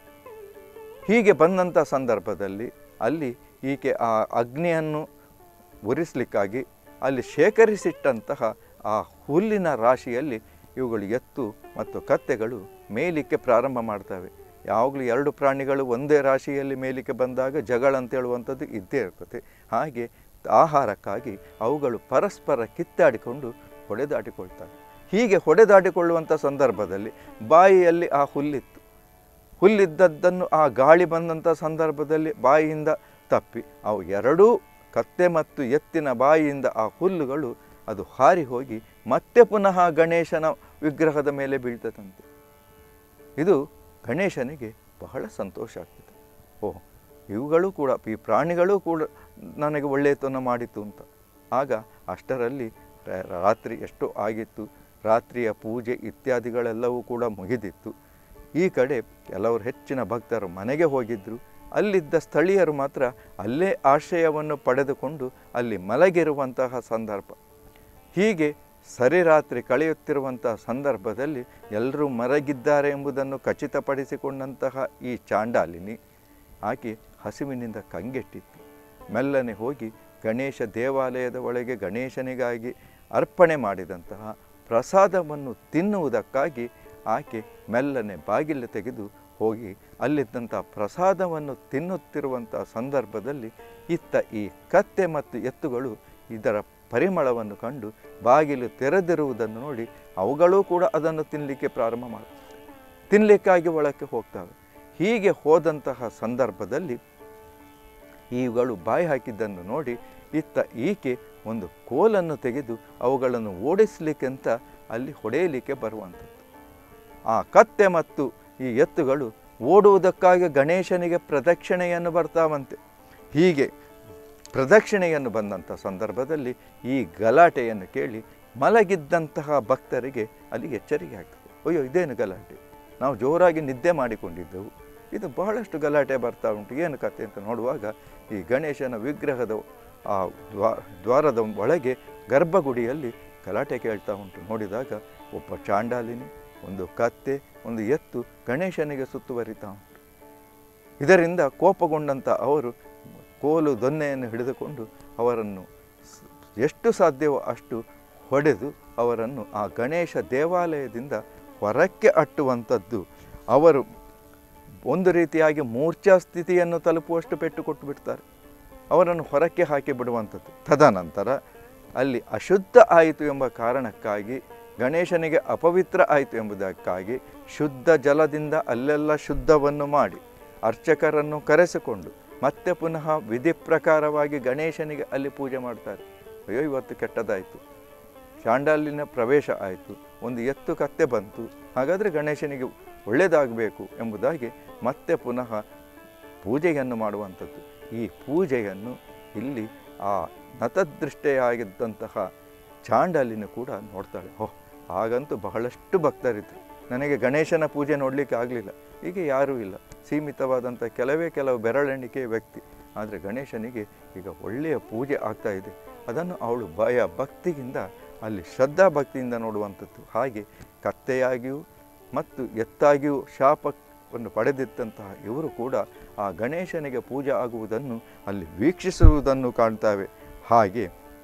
ಹೀಗೆ ಬಂದಂಥ ಸಂದರ್ಭದಲ್ಲಿ ಅಲ್ಲಿ ಈಕೆ ಆ ಅಗ್ನಿಯನ್ನು ಉರಿಸಲಿಕ್ಕಾಗಿ ಅಲ್ಲಿ ಶೇಖರಿಸಿಟ್ಟಂತಹ ಆ ಹುಲ್ಲಿನ ರಾಶಿಯಲ್ಲಿ ಇವುಗಳು ಎತ್ತು ಮತ್ತು ಕತ್ತೆಗಳು ಮೇಲಿಕ್ಕೆ ಪ್ರಾರಂಭ ಮಾಡ್ತವೆ ಯಾವಾಗಲೂ ಎರಡು ಪ್ರಾಣಿಗಳು ಒಂದೇ ರಾಶಿಯಲ್ಲಿ ಮೇಲಿಕ್ಕೆ ಬಂದಾಗ ಜಗಳ ಅಂತ ಹೇಳುವಂಥದ್ದು ಇದ್ದೇ ಇರ್ತದೆ ಹಾಗೆ ಆಹಾರಕ್ಕಾಗಿ ಅವುಗಳು ಪರಸ್ಪರ ಕಿತ್ತಾಡಿಕೊಂಡು ಹೊಡೆದಾಡಿಕೊಳ್ತವೆ ಹೀಗೆ ಹೊಡೆದಾಡಿಕೊಳ್ಳುವಂಥ ಸಂದರ್ಭದಲ್ಲಿ ಬಾಯಿಯಲ್ಲಿ ಆ ಹುಲ್ಲಿತ್ತು ಹುಲ್ಲಿದ್ದದ್ದನ್ನು ಆ ಗಾಳಿ ಬಂದಂಥ ಸಂದರ್ಭದಲ್ಲಿ ಬಾಯಿಯಿಂದ ತಪ್ಪಿ ಅವು ಎರಡೂ ಕತ್ತೆ ಮತ್ತು ಎತ್ತಿನ ಬಾಯಿಯಿಂದ ಆ ಹುಲ್ಲುಗಳು ಅದು ಹಾರಿ ಹೋಗಿ ಮತ್ತೆ ಪುನಃ ಗಣೇಶನ ವಿಗ್ರಹದ ಮೇಲೆ ಬೀಳ್ತದಂತೆ ಇದು ಗಣೇಶನಿಗೆ ಬಹಳ ಸಂತೋಷ ಆಗ್ತದೆ ಓ ಇವುಗಳು ಕೂಡ ಈ ಪ್ರಾಣಿಗಳು ಕೂಡ ನನಗೆ ಒಳ್ಳೆಯತನ ಮಾಡಿತು ಅಂತ ಆಗ ಅಷ್ಟರಲ್ಲಿ ರ- ರಾತ್ರಿ ಎಷ್ಟು ಆಗಿತ್ತು ರಾತ್ರಿಯ ಪೂಜೆ ಇತ್ಯಾದಿಗಳೆಲ್ಲವೂ ಕೂಡ ಮುಗಿದಿತ್ತು ಈ ಕಡೆ ಕೆಲವರು ಹೆಚ್ಚಿನ ಭಕ್ತರು ಮನೆಗೆ ಹೋಗಿದ್ದರು ಅಲ್ಲಿದ್ದ ಸ್ಥಳೀಯರು ಮಾತ್ರ ಅಲ್ಲೇ ಆಶ್ರಯವನ್ನು ಪಡೆದುಕೊಂಡು ಅಲ್ಲಿ ಮಲಗಿರುವಂತಹ ಸಂದರ್ಭ ಹೀಗೆ ಸರಿರಾತ್ರಿ ಕಳೆಯುತ್ತಿರುವಂತಹ ಸಂದರ್ಭದಲ್ಲಿ ಎಲ್ಲರೂ ಮರಗಿದ್ದಾರೆ ಎಂಬುದನ್ನು ಖಚಿತಪಡಿಸಿಕೊಂಡಂತಹ ಈ ಚಾಂಡಾಲಿನಿ ಆಕೆ ಹಸಿವಿನಿಂದ ಕಂಗೆಟ್ಟಿತ್ತು ಮೆಲ್ಲನೆ ಹೋಗಿ ಗಣೇಶ ದೇವಾಲಯದ ಒಳಗೆ ಗಣೇಶನಿಗಾಗಿ ಅರ್ಪಣೆ ಮಾಡಿದಂತಹ ಪ್ರಸಾದವನ್ನು ತಿನ್ನುವುದಕ್ಕಾಗಿ ಆಕೆ ಮೆಲ್ಲನೆ ಬಾಗಿಲು ತೆಗೆದು ಹೋಗಿ ಅಲ್ಲಿದ್ದಂಥ ಪ್ರಸಾದವನ್ನು ತಿನ್ನುತ್ತಿರುವಂಥ ಸಂದರ್ಭದಲ್ಲಿ ಇತ್ತ ಈ ಕತ್ತೆ ಮತ್ತು ಎತ್ತುಗಳು ಇದರ ಪರಿಮಳವನ್ನು ಕಂಡು ಬಾಗಿಲು ತೆರೆದಿರುವುದನ್ನು ನೋಡಿ ಅವುಗಳೂ ಕೂಡ ಅದನ್ನು ತಿನ್ನಲಿಕ್ಕೆ ಪ್ರಾರಂಭ ಮಾಡ್ತವೆ ತಿನ್ನಲಿಕ್ಕಾಗಿ ಒಳಕ್ಕೆ ಹೋಗ್ತವೆ ಹೀಗೆ ಹೋದಂತಹ ಸಂದರ್ಭದಲ್ಲಿ ಇವುಗಳು ಬಾಯಿ ಹಾಕಿದ್ದನ್ನು ನೋಡಿ ಇತ್ತ ಈಕೆ ಒಂದು ಕೋಲನ್ನು ತೆಗೆದು ಅವುಗಳನ್ನು ಓಡಿಸಲಿಕ್ಕೆಂತ ಅಲ್ಲಿ ಹೊಡೆಯಲಿಕ್ಕೆ ಬರುವಂಥದ್ದು ಆ ಕತ್ತೆ ಮತ್ತು ಈ ಎತ್ತುಗಳು ಓಡುವುದಕ್ಕಾಗಿ ಗಣೇಶನಿಗೆ ಪ್ರದಕ್ಷಿಣೆಯನ್ನು ಬರ್ತಾವಂತೆ ಹೀಗೆ ಪ್ರದಕ್ಷಿಣೆಯನ್ನು ಬಂದಂಥ ಸಂದರ್ಭದಲ್ಲಿ ಈ ಗಲಾಟೆಯನ್ನು ಕೇಳಿ ಮಲಗಿದ್ದಂತಹ ಭಕ್ತರಿಗೆ ಅಲ್ಲಿ ಎಚ್ಚರಿಕೆ ಆಗ್ತದೆ ಅಯ್ಯೋ ಇದೇನು ಗಲಾಟೆ ನಾವು ಜೋರಾಗಿ ನಿದ್ದೆ ಮಾಡಿಕೊಂಡಿದ್ದೆವು ಇದು ಬಹಳಷ್ಟು ಗಲಾಟೆ ಬರ್ತಾ ಉಂಟು ಏನು ಕತೆ ಅಂತ ನೋಡುವಾಗ ಈ ಗಣೇಶನ ವಿಗ್ರಹದ ಆ ದ್ವಾ ದ್ವಾರದ ಒಳಗೆ ಗರ್ಭಗುಡಿಯಲ್ಲಿ ಗಲಾಟೆ ಕೇಳ್ತಾ ಉಂಟು ನೋಡಿದಾಗ ಒಬ್ಬ ಚಾಂಡಾಲಿನಿ ಒಂದು ಕತ್ತೆ ಒಂದು ಎತ್ತು ಗಣೇಶನಿಗೆ ಸುತ್ತುವರಿತಾ ಉಂಟು ಇದರಿಂದ ಕೋಪಗೊಂಡಂಥ ಅವರು ಕೋಲು ದೊನ್ನೆಯನ್ನು ಹಿಡಿದುಕೊಂಡು ಅವರನ್ನು ಸ್- ಎಷ್ಟು ಸಾಧ್ಯವೋ ಅಷ್ಟು ಹೊಡೆದು ಅವರನ್ನು ಆ ಗಣೇಶ ದೇವಾಲಯದಿಂದ ಹೊರಕ್ಕೆ ಅಟ್ಟುವಂಥದ್ದು ಅವರು ಒಂದು ರೀತಿಯಾಗಿ ಮೂರ್ಛಾ ಸ್ಥಿತಿಯನ್ನು ತಲುಪುವಷ್ಟು ಪೆಟ್ಟು ಕೊಟ್ಟು ಬಿಡ್ತಾರೆ ಅವರನ್ನು ಹೊರಕ್ಕೆ ಹಾಕಿ ಬಿಡುವಂಥದ್ದು ತದನಂತರ ಅಲ್ಲಿ ಅಶುದ್ಧ ಆಯಿತು ಎಂಬ ಕಾರಣಕ್ಕಾಗಿ ಗಣೇಶನಿಗೆ ಅಪವಿತ್ರ ಆಯಿತು ಎಂಬುದಕ್ಕಾಗಿ ಶುದ್ಧ ಜಲದಿಂದ ಅಲ್ಲೆಲ್ಲ ಶುದ್ಧವನ್ನು ಮಾಡಿ ಅರ್ಚಕರನ್ನು ಕರೆಸಿಕೊಂಡು ಮತ್ತೆ ಪುನಃ ವಿಧಿ ಪ್ರಕಾರವಾಗಿ ಗಣೇಶನಿಗೆ ಅಲ್ಲಿ ಪೂಜೆ ಮಾಡ್ತಾರೆ ಅಯ್ಯೋ ಇವತ್ತು ಕೆಟ್ಟದಾಯಿತು ಚಾಂಡಾಲಿನ ಪ್ರವೇಶ ಆಯಿತು ಒಂದು ಎತ್ತು ಕತ್ತೆ ಬಂತು ಹಾಗಾದರೆ ಗಣೇಶನಿಗೆ ಒಳ್ಳೆಯದಾಗಬೇಕು ಎಂಬುದಾಗಿ ಮತ್ತೆ ಪುನಃ ಪೂಜೆಯನ್ನು ಮಾಡುವಂಥದ್ದು ಈ ಪೂಜೆಯನ್ನು ಇಲ್ಲಿ ಆ ನತದೃಷ್ಟೆಯಾಗಿದ್ದಂತಹ ಚಾಂಡಾಲಿನ ಕೂಡ ನೋಡ್ತಾಳೆ ಓಹ್ ಹಾಗಂತೂ ಬಹಳಷ್ಟು ಭಕ್ತರಿದ್ದರು ನನಗೆ ಗಣೇಶನ ಪೂಜೆ ನೋಡಲಿಕ್ಕೆ ಆಗಲಿಲ್ಲ ಈಗ ಯಾರೂ ಇಲ್ಲ ಸೀಮಿತವಾದಂಥ ಕೆಲವೇ ಕೆಲವು ಬೆರಳೆಣಿಕೆಯ ವ್ಯಕ್ತಿ ಆದರೆ ಗಣೇಶನಿಗೆ ಈಗ ಒಳ್ಳೆಯ ಪೂಜೆ ಆಗ್ತಾ ಇದೆ ಅದನ್ನು ಅವಳು ಭಯ ಭಕ್ತಿಯಿಂದ ಅಲ್ಲಿ ಶ್ರದ್ಧಾ ಭಕ್ತಿಯಿಂದ ನೋಡುವಂಥದ್ದು ಹಾಗೆ ಕತ್ತೆಯಾಗಿಯೂ ಮತ್ತು ಎತ್ತಾಗಿಯೂ ಶಾಪವನ್ನು ಪಡೆದಿದ್ದಂತಹ ಇವರು ಕೂಡ ಆ ಗಣೇಶನಿಗೆ ಪೂಜೆ ಆಗುವುದನ್ನು ಅಲ್ಲಿ ವೀಕ್ಷಿಸುವುದನ್ನು ಕಾಣ್ತಾವೆ ಹಾಗೆ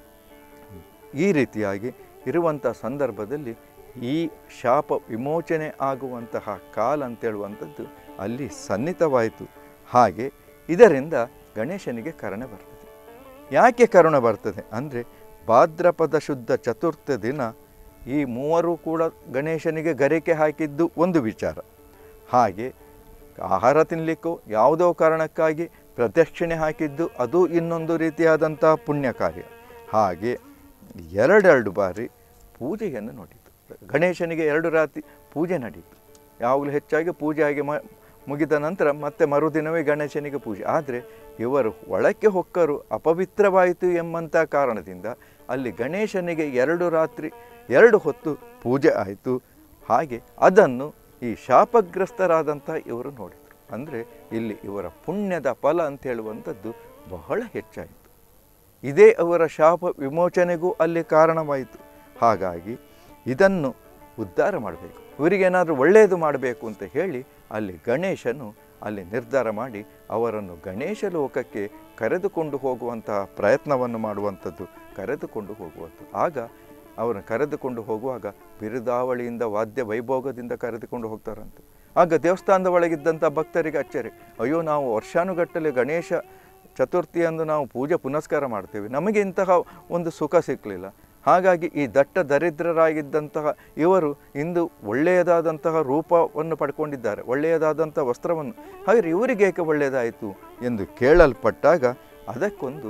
ಈ ರೀತಿಯಾಗಿ ಇರುವಂಥ ಸಂದರ್ಭದಲ್ಲಿ ಈ ಶಾಪ ವಿಮೋಚನೆ ಆಗುವಂತಹ ಕಾಲ ಅಂತೇಳುವಂಥದ್ದು ಅಲ್ಲಿ ಸನ್ನಿಹಿತವಾಯಿತು ಹಾಗೆ ಇದರಿಂದ ಗಣೇಶನಿಗೆ ಕರುಣೆ ಬರ್ತದೆ ಯಾಕೆ ಕರುಣೆ ಬರ್ತದೆ ಅಂದರೆ ಭಾದ್ರಪದ ಶುದ್ಧ ಚತುರ್ಥ ದಿನ ಈ ಮೂವರು ಕೂಡ ಗಣೇಶನಿಗೆ ಗರಿಕೆ ಹಾಕಿದ್ದು ಒಂದು ವಿಚಾರ ಹಾಗೆ ಆಹಾರ ತಿನ್ನಲಿಕ್ಕೂ ಯಾವುದೋ ಕಾರಣಕ್ಕಾಗಿ ಪ್ರದಕ್ಷಿಣೆ ಹಾಕಿದ್ದು ಅದು ಇನ್ನೊಂದು ರೀತಿಯಾದಂಥ ಪುಣ್ಯ ಕಾರ್ಯ ಹಾಗೆ ಎರಡೆರಡು ಬಾರಿ ಪೂಜೆಯನ್ನು ನೋಡಿತು ಗಣೇಶನಿಗೆ ಎರಡು ರಾತ್ರಿ ಪೂಜೆ ನಡೀತು ಯಾವಾಗಲೂ ಹೆಚ್ಚಾಗಿ ಪೂಜೆ ಆಗಿ ಮ ಮುಗಿದ ನಂತರ ಮತ್ತೆ ಮರುದಿನವೇ ಗಣೇಶನಿಗೆ ಪೂಜೆ ಆದರೆ ಇವರು ಒಳಕ್ಕೆ ಹೊಕ್ಕರು ಅಪವಿತ್ರವಾಯಿತು ಎಂಬಂಥ ಕಾರಣದಿಂದ ಅಲ್ಲಿ ಗಣೇಶನಿಗೆ ಎರಡು ರಾತ್ರಿ ಎರಡು ಹೊತ್ತು ಪೂಜೆ ಆಯಿತು ಹಾಗೆ ಅದನ್ನು ಈ ಶಾಪಗ್ರಸ್ತರಾದಂಥ ಇವರು ನೋಡಿದರು ಅಂದರೆ ಇಲ್ಲಿ ಇವರ ಪುಣ್ಯದ ಫಲ ಅಂತ ಹೇಳುವಂಥದ್ದು ಬಹಳ ಹೆಚ್ಚಾಯಿತು ಇದೇ ಅವರ ಶಾಪ ವಿಮೋಚನೆಗೂ ಅಲ್ಲಿ ಕಾರಣವಾಯಿತು ಹಾಗಾಗಿ ಇದನ್ನು ಉದ್ಧಾರ ಮಾಡಬೇಕು ಇವರಿಗೇನಾದರೂ ಒಳ್ಳೆಯದು ಮಾಡಬೇಕು ಅಂತ ಹೇಳಿ ಅಲ್ಲಿ ಗಣೇಶನು ಅಲ್ಲಿ ನಿರ್ಧಾರ ಮಾಡಿ ಅವರನ್ನು ಗಣೇಶ ಲೋಕಕ್ಕೆ ಕರೆದುಕೊಂಡು ಹೋಗುವಂತಹ ಪ್ರಯತ್ನವನ್ನು ಮಾಡುವಂಥದ್ದು ಕರೆದುಕೊಂಡು ಹೋಗುವಂಥದ್ದು ಆಗ ಅವರನ್ನು ಕರೆದುಕೊಂಡು ಹೋಗುವಾಗ ಬಿರುದಾವಳಿಯಿಂದ ವಾದ್ಯ ವೈಭೋಗದಿಂದ ಕರೆದುಕೊಂಡು ಹೋಗ್ತಾರಂತೆ ಆಗ ದೇವಸ್ಥಾನದ ಒಳಗಿದ್ದಂಥ ಭಕ್ತರಿಗೆ ಅಚ್ಚರಿ ಅಯ್ಯೋ ನಾವು ವರ್ಷಾನುಗಟ್ಟಲೆ ಗಣೇಶ ಚತುರ್ಥಿಯಂದು ನಾವು ಪೂಜೆ ಪುನಸ್ಕಾರ ಮಾಡ್ತೇವೆ ನಮಗೆ ಇಂತಹ ಒಂದು ಸುಖ ಸಿಕ್ಕಲಿಲ್ಲ ಹಾಗಾಗಿ ಈ ದಟ್ಟ ದರಿದ್ರರಾಗಿದ್ದಂತಹ ಇವರು ಇಂದು ಒಳ್ಳೆಯದಾದಂತಹ ರೂಪವನ್ನು ಪಡ್ಕೊಂಡಿದ್ದಾರೆ ಒಳ್ಳೆಯದಾದಂಥ ವಸ್ತ್ರವನ್ನು ಹಾಗಾದರೆ ಇವರಿಗೆ ಏಕೆ ಒಳ್ಳೆಯದಾಯಿತು ಎಂದು ಕೇಳಲ್ಪಟ್ಟಾಗ ಅದಕ್ಕೊಂದು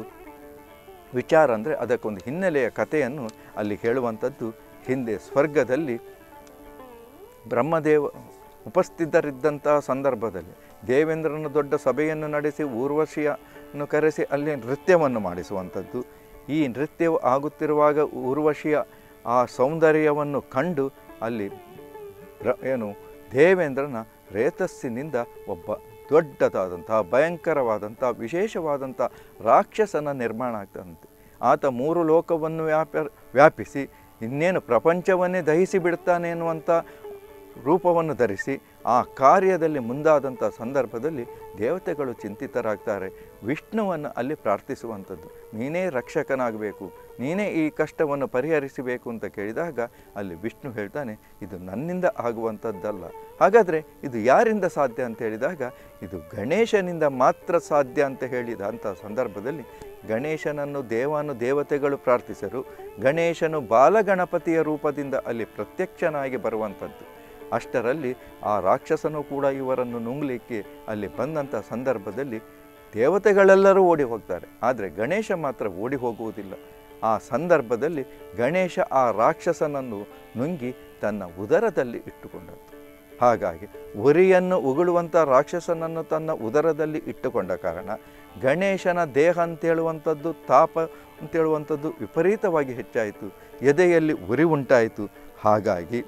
ವಿಚಾರ ಅಂದರೆ ಅದಕ್ಕೊಂದು ಹಿನ್ನೆಲೆಯ ಕಥೆಯನ್ನು ಅಲ್ಲಿ ಹೇಳುವಂಥದ್ದು ಹಿಂದೆ ಸ್ವರ್ಗದಲ್ಲಿ ಬ್ರಹ್ಮದೇವ ಉಪಸ್ಥಿತರಿದ್ದಂತಹ ಸಂದರ್ಭದಲ್ಲಿ ದೇವೇಂದ್ರನ ದೊಡ್ಡ ಸಭೆಯನ್ನು ನಡೆಸಿ ಊರ್ವಶಿಯನ್ನು ಕರೆಸಿ ಅಲ್ಲಿ ನೃತ್ಯವನ್ನು ಮಾಡಿಸುವಂಥದ್ದು ಈ ನೃತ್ಯವು ಆಗುತ್ತಿರುವಾಗ ಊರ್ವಶಿಯ ಆ ಸೌಂದರ್ಯವನ್ನು ಕಂಡು ಅಲ್ಲಿ ರ- ಏನು ದೇವೇಂದ್ರನ ರೇತಸ್ಸಿನಿಂದ ಒಬ್ಬ ದೊಡ್ಡದಾದಂತಹ ಭಯಂಕರವಾದಂಥ ವಿಶೇಷವಾದಂಥ ರಾಕ್ಷಸನ ನಿರ್ಮಾಣ ಆಗ್ತದಂತೆ ಆತ ಮೂರು ಲೋಕವನ್ನು ವ್ಯಾಪ ವ್ಯಾಪಿಸಿ ಇನ್ನೇನು ಪ್ರಪಂಚವನ್ನೇ ದಹಿಸಿ ಬಿಡ್ತಾನೆ ಎನ್ನುವಂಥ ರೂಪವನ್ನು ಧರಿಸಿ ಆ ಕಾರ್ಯದಲ್ಲಿ ಮುಂದಾದಂಥ ಸಂದರ್ಭದಲ್ಲಿ ದೇವತೆಗಳು ಚಿಂತಿತರಾಗ್ತಾರೆ ವಿಷ್ಣುವನ್ನು ಅಲ್ಲಿ ಪ್ರಾರ್ಥಿಸುವಂಥದ್ದು ನೀನೇ ರಕ್ಷಕನಾಗಬೇಕು ನೀನೇ ಈ ಕಷ್ಟವನ್ನು ಪರಿಹರಿಸಬೇಕು ಅಂತ ಕೇಳಿದಾಗ ಅಲ್ಲಿ ವಿಷ್ಣು ಹೇಳ್ತಾನೆ ಇದು ನನ್ನಿಂದ ಆಗುವಂಥದ್ದಲ್ಲ ಹಾಗಾದರೆ ಇದು ಯಾರಿಂದ ಸಾಧ್ಯ ಅಂತ ಹೇಳಿದಾಗ ಇದು ಗಣೇಶನಿಂದ ಮಾತ್ರ ಸಾಧ್ಯ ಅಂತ ಹೇಳಿದ ಅಂಥ ಸಂದರ್ಭದಲ್ಲಿ ಗಣೇಶನನ್ನು ದೇವಾನು ದೇವತೆಗಳು ಪ್ರಾರ್ಥಿಸರು ಗಣೇಶನು ಬಾಲಗಣಪತಿಯ ರೂಪದಿಂದ ಅಲ್ಲಿ ಪ್ರತ್ಯಕ್ಷನಾಗಿ ಬರುವಂಥದ್ದು ಅಷ್ಟರಲ್ಲಿ ಆ ರಾಕ್ಷಸನು ಕೂಡ ಇವರನ್ನು ನುಂಗ್ಲಿಕ್ಕೆ ಅಲ್ಲಿ ಬಂದಂಥ ಸಂದರ್ಭದಲ್ಲಿ ದೇವತೆಗಳೆಲ್ಲರೂ ಓಡಿ ಹೋಗ್ತಾರೆ ಆದರೆ ಗಣೇಶ ಮಾತ್ರ ಓಡಿ ಹೋಗುವುದಿಲ್ಲ ಆ ಸಂದರ್ಭದಲ್ಲಿ ಗಣೇಶ ಆ ರಾಕ್ಷಸನನ್ನು ನುಂಗಿ ತನ್ನ ಉದರದಲ್ಲಿ ಇಟ್ಟುಕೊಂಡದ್ದು ಹಾಗಾಗಿ ಉರಿಯನ್ನು ಉಗುಳುವಂಥ ರಾಕ್ಷಸನನ್ನು ತನ್ನ ಉದರದಲ್ಲಿ ಇಟ್ಟುಕೊಂಡ ಕಾರಣ ಗಣೇಶನ ದೇಹ ಅಂತೇಳುವಂಥದ್ದು ತಾಪ ಅಂತೇಳುವಂಥದ್ದು ವಿಪರೀತವಾಗಿ ಹೆಚ್ಚಾಯಿತು ಎದೆಯಲ್ಲಿ ಉರಿ ಉಂಟಾಯಿತು ಹಾಗಾಗಿ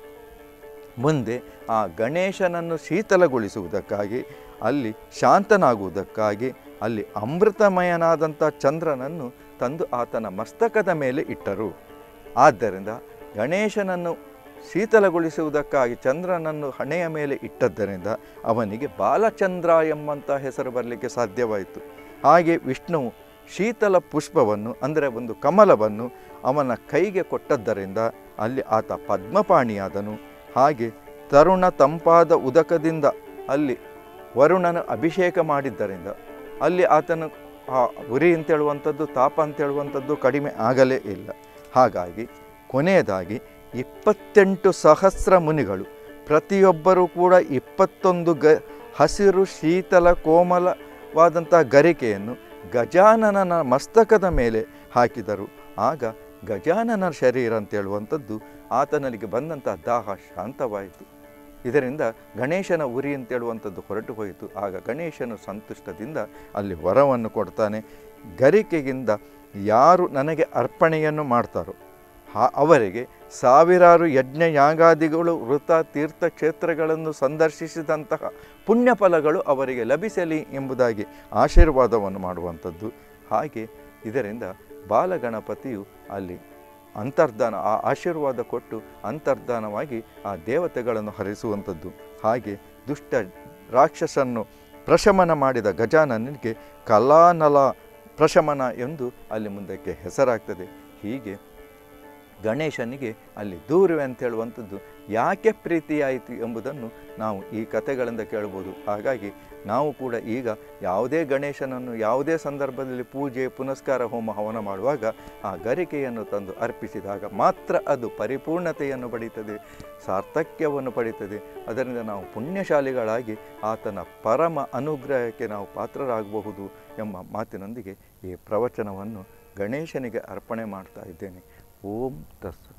ಮುಂದೆ ಆ ಗಣೇಶನನ್ನು ಶೀತಲಗೊಳಿಸುವುದಕ್ಕಾಗಿ ಅಲ್ಲಿ ಶಾಂತನಾಗುವುದಕ್ಕಾಗಿ ಅಲ್ಲಿ ಅಮೃತಮಯನಾದಂಥ ಚಂದ್ರನನ್ನು ತಂದು ಆತನ ಮಸ್ತಕದ ಮೇಲೆ ಇಟ್ಟರು ಆದ್ದರಿಂದ ಗಣೇಶನನ್ನು ಶೀತಲಗೊಳಿಸುವುದಕ್ಕಾಗಿ ಚಂದ್ರನನ್ನು ಹಣೆಯ ಮೇಲೆ ಇಟ್ಟದ್ದರಿಂದ ಅವನಿಗೆ ಬಾಲಚಂದ್ರ ಎಂಬಂಥ ಹೆಸರು ಬರಲಿಕ್ಕೆ ಸಾಧ್ಯವಾಯಿತು ಹಾಗೆ ವಿಷ್ಣುವು ಶೀತಲ ಪುಷ್ಪವನ್ನು ಅಂದರೆ ಒಂದು ಕಮಲವನ್ನು ಅವನ ಕೈಗೆ ಕೊಟ್ಟದ್ದರಿಂದ ಅಲ್ಲಿ ಆತ ಪದ್ಮಪಾಣಿಯಾದನು ಹಾಗೆ ತರುಣ ತಂಪಾದ ಉದಕದಿಂದ ಅಲ್ಲಿ ವರುಣನ ಅಭಿಷೇಕ ಮಾಡಿದ್ದರಿಂದ ಅಲ್ಲಿ ಆತನು ಆ ಉರಿ ಅಂತೇಳುವಂಥದ್ದು ತಾಪ ಅಂತೇಳುವಂಥದ್ದು ಕಡಿಮೆ ಆಗಲೇ ಇಲ್ಲ ಹಾಗಾಗಿ ಕೊನೆಯದಾಗಿ ಇಪ್ಪತ್ತೆಂಟು ಸಹಸ್ರ ಮುನಿಗಳು ಪ್ರತಿಯೊಬ್ಬರೂ ಕೂಡ ಇಪ್ಪತ್ತೊಂದು ಗ ಹಸಿರು ಶೀತಲ ಕೋಮಲವಾದಂಥ ಗರಿಕೆಯನ್ನು ಗಜಾನನನ ಮಸ್ತಕದ ಮೇಲೆ ಹಾಕಿದರು ಆಗ ಗಜಾನನ ಶರೀರ ಅಂತೇಳುವಂಥದ್ದು ಆತನಿಗೆ ಬಂದಂಥ ದಾಹ ಶಾಂತವಾಯಿತು ಇದರಿಂದ ಗಣೇಶನ ಉರಿ ಅಂತೇಳುವಂಥದ್ದು ಹೊರಟು ಹೋಯಿತು ಆಗ ಗಣೇಶನು ಸಂತುಷ್ಟದಿಂದ ಅಲ್ಲಿ ವರವನ್ನು ಕೊಡ್ತಾನೆ ಗರಿಕೆಗಿಂದ ಯಾರು ನನಗೆ ಅರ್ಪಣೆಯನ್ನು ಮಾಡ್ತಾರೋ ಆ- ಅವರಿಗೆ ಸಾವಿರಾರು ಯಜ್ಞ ಯಾಗಾದಿಗಳು ವೃತ ತೀರ್ಥ ಕ್ಷೇತ್ರಗಳನ್ನು ಸಂದರ್ಶಿಸಿದಂತಹ ಪುಣ್ಯ ಫಲಗಳು ಅವರಿಗೆ ಲಭಿಸಲಿ ಎಂಬುದಾಗಿ ಆಶೀರ್ವಾದವನ್ನು ಮಾಡುವಂಥದ್ದು ಹಾಗೆ ಇದರಿಂದ ಬಾಲಗಣಪತಿಯು ಅಲ್ಲಿ ಅಂತರ್ಧಾನ ಆ ಆಶೀರ್ವಾದ ಕೊಟ್ಟು ಅಂತರ್ಧಾನವಾಗಿ ಆ ದೇವತೆಗಳನ್ನು ಹರಿಸುವಂಥದ್ದು ಹಾಗೆ ದುಷ್ಟ ರಾಕ್ಷಸನ್ನು ಪ್ರಶಮನ ಮಾಡಿದ ಗಜಾನನಿಗೆ ಕಲಾನಲ ಪ್ರಶಮನ ಎಂದು ಅಲ್ಲಿ ಮುಂದಕ್ಕೆ ಹೆಸರಾಗ್ತದೆ ಹೀಗೆ ಗಣೇಶನಿಗೆ ಅಲ್ಲಿ ದೂರುವೆ ಅಂತ ಹೇಳುವಂಥದ್ದು ಯಾಕೆ ಪ್ರೀತಿಯಾಯಿತು ಎಂಬುದನ್ನು ನಾವು ಈ ಕಥೆಗಳಿಂದ ಕೇಳ್ಬೋದು ಹಾಗಾಗಿ ನಾವು ಕೂಡ ಈಗ ಯಾವುದೇ ಗಣೇಶನನ್ನು ಯಾವುದೇ ಸಂದರ್ಭದಲ್ಲಿ ಪೂಜೆ ಪುನಸ್ಕಾರ ಹೋಮ ಹವನ ಮಾಡುವಾಗ ಆ ಗರಿಕೆಯನ್ನು ತಂದು ಅರ್ಪಿಸಿದಾಗ ಮಾತ್ರ ಅದು ಪರಿಪೂರ್ಣತೆಯನ್ನು ಪಡೀತದೆ ಸಾರ್ಥಕ್ಯವನ್ನು ಪಡೀತದೆ ಅದರಿಂದ ನಾವು ಪುಣ್ಯಶಾಲಿಗಳಾಗಿ ಆತನ ಪರಮ ಅನುಗ್ರಹಕ್ಕೆ ನಾವು ಪಾತ್ರರಾಗಬಹುದು ಎಂಬ ಮಾತಿನೊಂದಿಗೆ ಈ ಪ್ರವಚನವನ್ನು ಗಣೇಶನಿಗೆ ಅರ್ಪಣೆ ಮಾಡ್ತಾ ಇದ್ದೇನೆ ಓಂ ತಸ್ಸತ್